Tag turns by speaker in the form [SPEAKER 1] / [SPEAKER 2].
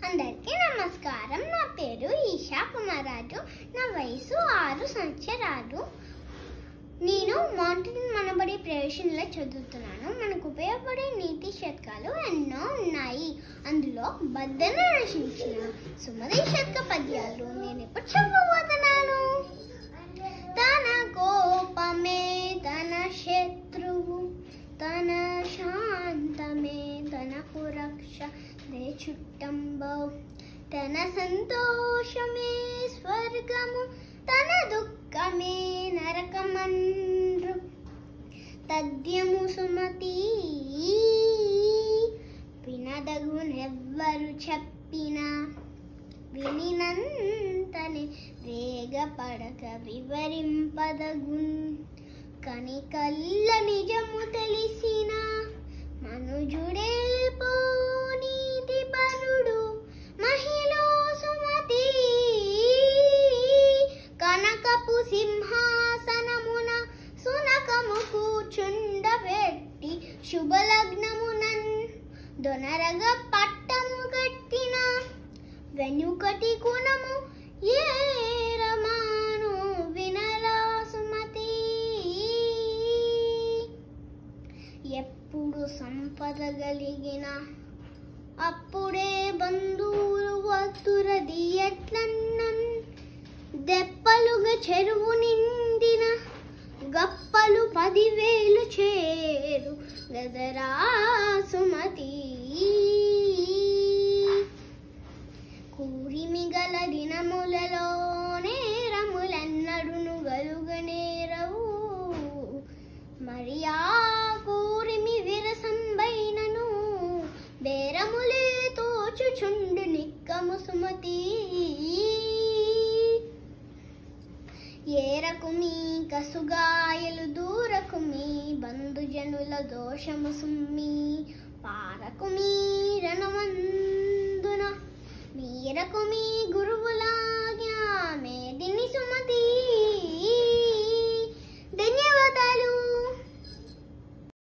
[SPEAKER 1] అందరికీ నమస్కారం నా పేరు ఈషా కుమారాజు నా వయసు ఆరు సంవత్సరాలు నేను మౌంటైన్ మనబడి ప్రవేశంలో చదువుతున్నాను మనకు ఉపయోగపడే నీతి శతకాలు ఎన్నో ఉన్నాయి అందులో బద్దన రచించిన సుమది శతక పద్యాలు నేను ఇప్పుడు చెప్పబోతున్నాను తన కోపమే తన శత్రువు తన శాంతమే తనకు రక్ష దే చుట్టంబో తన సంతోషమే స్వర్గము తన దుఃఖమే నరకమండ్రు తద్యము సుమతి వినదగునెవ్వరు చెప్పినా వినినంతనే వేగపడక వివరింపదగున్ కనికల్ల నిజము తెలిసిన మనుజుడే పోనీతి పరుడు మహిళ సుమతి కనకపు సింహాసనమున సునకము కూర్చుండబెట్టి శుభలగ్నమునన్ దొనరగ పట్టము కట్టిన వెనుకటి గుణము ఏ రమాను వినరా సుమతి ఎప్పుడు సంపద కలిగిన అప్పుడే బంధువులు వత్తురది ఎట్లన్నన్ దెప్పలుగా చెరువు నిండిన గప్పలు పదివేలు చేరు గదరా సుమతి కూరిమి గల దినములలో నేరములన్నడును గలుగనేరవు మరి ఆ కూరిమి విరసంబైనను బేరములే తోచుచుండు నిక్కము సుమతి ఏరకు మీ కసుగాయలు దూరకు మీ బంధుజనుల దోషము సుమ్మి పారకు మీ రణమందున మీరకు మీ గురువు